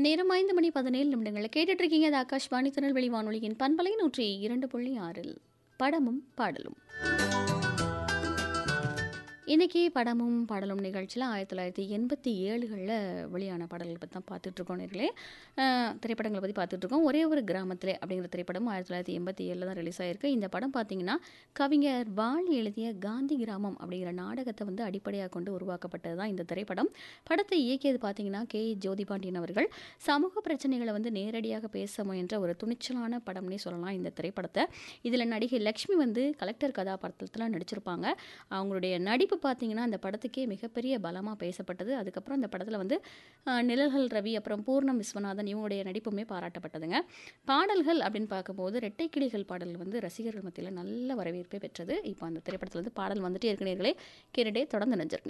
நேரம் ஐந்து மணி பதினேழு நிமிடங்கள் கேட்டுட்டு இருக்கீங்க அது ஆகாஷ்வாணி திருநெல்வேலி வானொலியின் பண்பலை நூற்றி இரண்டு புள்ளி ஆறில் படமும் பாடலும் இன்னைக்கு படமும் பாடலும் நிகழ்ச்சியில் ஆயிரத்தி தொள்ளாயிரத்தி எண்பத்தி ஏழுகளில் வெளியான பாடல்கள் பற்றி தான் பார்த்துட்ருக்கோம் நேர்களே அஹ், திரைப்படங்களை பற்றி பார்த்துட்ருக்கோம் ஒரே ஒரு கிராமத்திலே அப்படிங்கிற திரைப்படம் ஆயிரத்தி தொள்ளாயிரத்தி எண்பத்தி ஏழில் தான் ரிலீஸ் ஆயிருக்கு இந்த படம் பார்த்தீங்கன்னா கவிஞர் வாலி எழுதிய காந்தி கிராமம் அப்படிங்கிற நாடகத்தை வந்து அடிப்படையாக கொண்டு உருவாக்கப்பட்டது தான் இந்த திரைப்படம் படத்தை இயக்கியது பார்த்தீங்கன்னா கே ஜோதிபாண்டியன் அவர்கள் சமூக பிரச்சனைகளை வந்து நேரடியாக பேச முயன்ற ஒரு துணிச்சலான படம்னே சொல்லலாம் இந்த திரைப்படத்தை இதில் நடிகை லக்ஷ்மி வந்து கலெக்டர் கதாபாத்திரத்தில் நடிச்சிருப்பாங்க அவங்களுடைய நடிப்பு பார்த்தீங்கன்னா அந்த படத்துக்கே மிகப்பெரிய பலமாக பேசப்பட்டது அதுக்கப்புறம் அந்த படத்தில் வந்து அஹ், நிழல்கள் ரவி அப்புறம் பூர்ணம் விஸ்வநாதன் இவங்களுடைய நடிப்புமே பாராட்டப்பட்டதுங்க பாடல்கள் அப்படின்னு பார்க்கும்போது ரெட்டை கிளிகள் பாடல் வந்து ரசிகர்கள் மத்தியில் நல்ல வரவேற்பை பெற்றது இப்போ அந்த திரைப்படத்தில் வந்து பாடல் வந்துட்டே இருக்கிறீர்களே கேட்டுட்டே தொடர்ந்து நினைஞ்சிருங்க